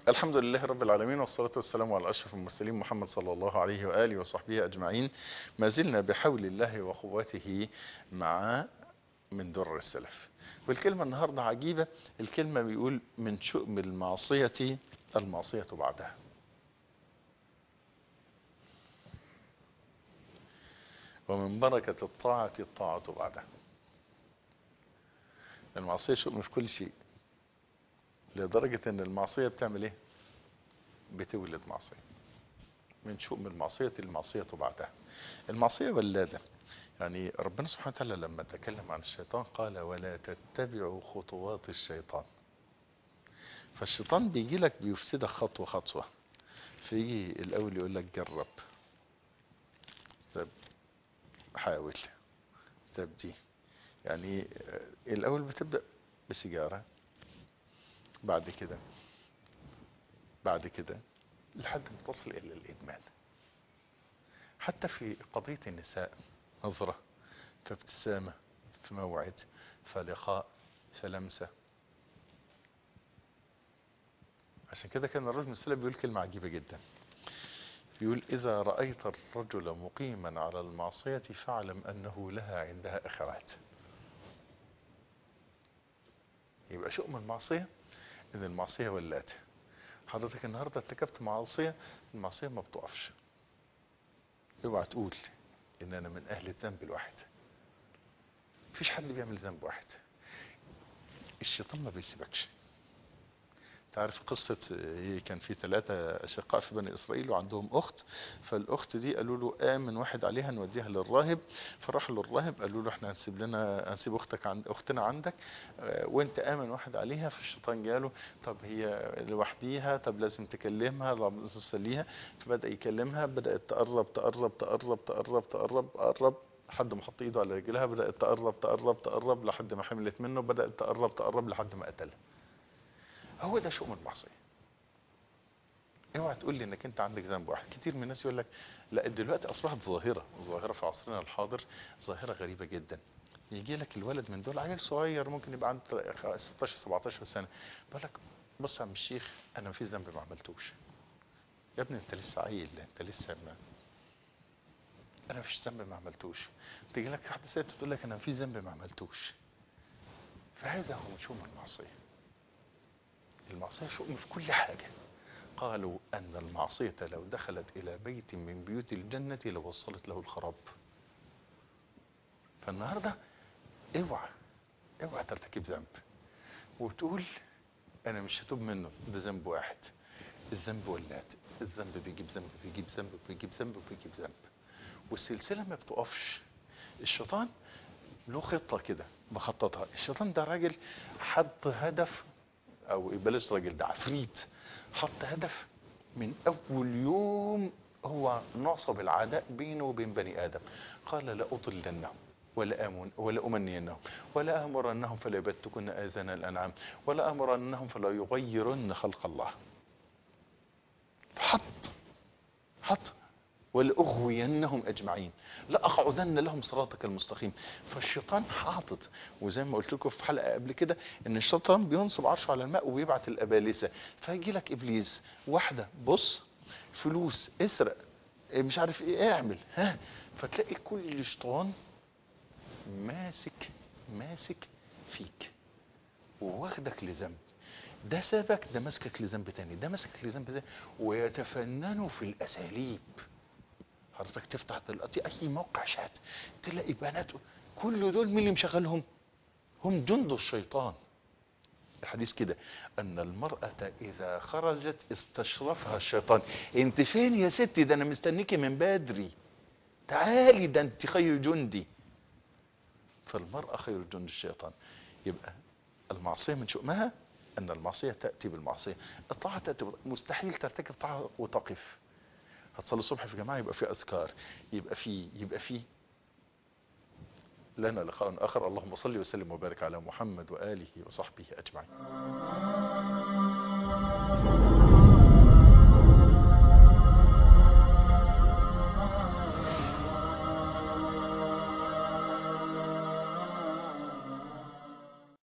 الحمد لله رب العالمين والصلاة والسلام على أشرف المرسلين محمد صلى الله عليه وآله وصحبه أجمعين ما زلنا بحول الله وقوته مع من در السلف والكلمة النهاردة عجيبة الكلمة بيقول من شؤم المعصية المعصية بعدها ومن بركة الطاعة الطاعة بعدها المعصية شؤم في كل شيء لدرجة ان المعصية بتعمل ايه بتولد معصية من شؤم المعصية المعصية بعدها المعصية ولادة يعني ربنا سبحانه وتعالى لما تكلم عن الشيطان قال ولا تتبعوا خطوات الشيطان فالشيطان بيجي لك بيفسدك خطوة خطوة فيجي الاول يقول لك جرب طب حاول طب دي يعني الاول بتبدأ بسيجارة بعد كده بعد كده لحد ما تصل الى الادمان حتى في قضية النساء نظرة فابتسامة في موعد فلقاء فلمسة عشان كده كان الرجل السلف بيقول كلمة عجيبة جدا بيقول إذا رأيت الرجل مقيما على المعصية فاعلم أنه لها عندها أخوات يبقى شؤم المعصية ان المعصية ولات حضرتك النهاردة ارتكبت معصية المعصية ما بتقفش اوعى تقول ان انا من اهل الذنب الواحد مفيش حد بيعمل ذنب واحد الشيطان ما بيسيبكش تعرف قصة كان في ثلاثة أشقاء في بني إسرائيل وعندهم أخت فالأخت دي قالوا له آمن واحد عليها نوديها للراهب فراح للراهب قالوا له احنا هنسيب لنا هنسيب أختك عند أختنا عندك وأنت آمن واحد عليها فالشيطان جاله طب هي لوحديها طب لازم تكلمها لازم تسليها فبدأ يكلمها بدأت تقرب تقرب تقرب تقرب تقرب تقرب لحد ما حط ايده على رجلها بدأت تقرب تقرب تقرب لحد ما حملت منه بدأت تقرب تقرب لحد ما قتلها هو ده شؤم المعصيه اوعى تقول لي انك انت عندك ذنب واحد كتير من الناس يقول لك لا دلوقتي اصبحت ظاهره ظاهره في عصرنا الحاضر ظاهره غريبه جدا يجي لك الولد من دول عيل صغير ممكن يبقى عنده 16 17 سنه بيقول لك بص يا عم الشيخ انا ما في ذنب ما عملتوش يا ابني انت لسه عيل انت لسه ما انا ما فيش ذنب ما عملتوش تيجي لك واحده ست تقول لك انا ما في ذنب ما عملتوش فهذا هو شؤم المعصيه المعصية شؤم في كل حاجة قالوا أن المعصية لو دخلت إلى بيت من بيوت الجنة لوصلت له الخراب فالنهاردة اوعى اوعى ترتكب ذنب وتقول أنا مش هتوب منه ده ذنب واحد الذنب ولات الذنب بيجيب ذنب بيجيب ذنب بيجيب ذنب بيجيب ذنب والسلسلة ما بتقفش الشيطان له خطة كده مخططها الشيطان ده راجل حط هدف او بلاش راجل ده عفريت حط هدف من اول يوم هو نصب العداء بينه وبين بني ادم قال لاضلنهم ولا امن ولا امنينهم ولا امرنهم فلا يبتكن اذان الانعام ولا امرنهم فلا يغيرن خلق الله حط حط ولأغوينهم أجمعين لأقعدن لهم صراطك المستقيم فالشيطان حاطط وزي ما قلت لكم في حلقة قبل كده ان الشيطان بينصب عرشه على الماء وبيبعت الأبالسة فيجي لك إبليس واحدة بص فلوس اسرق مش عارف ايه اعمل ها فتلاقي كل شيطان ماسك ماسك فيك وواخدك لذنب ده سابك ده ماسكك لذنب تاني ده ماسكك لذنب تاني ويتفننوا في الأساليب حضرتك تفتح دلوقتي اي موقع شات تلاقي بنات كل دول مين اللي مشغلهم هم جند الشيطان الحديث كده ان المرأة اذا خرجت استشرفها الشيطان انت فين يا ستي ده انا مستنيكي من بدري تعالي ده انت خير جندي فالمرأة خير جند الشيطان يبقى المعصية من شؤمها ان المعصية تأتي بالمعصية الطاعة تأتي مستحيل ترتكب طاعة وتقف هتصلي الصبح في جماعة يبقى في أذكار يبقى في يبقى في لنا لقاء آخر اللهم صل وسلم وبارك على محمد وآله وصحبه أجمعين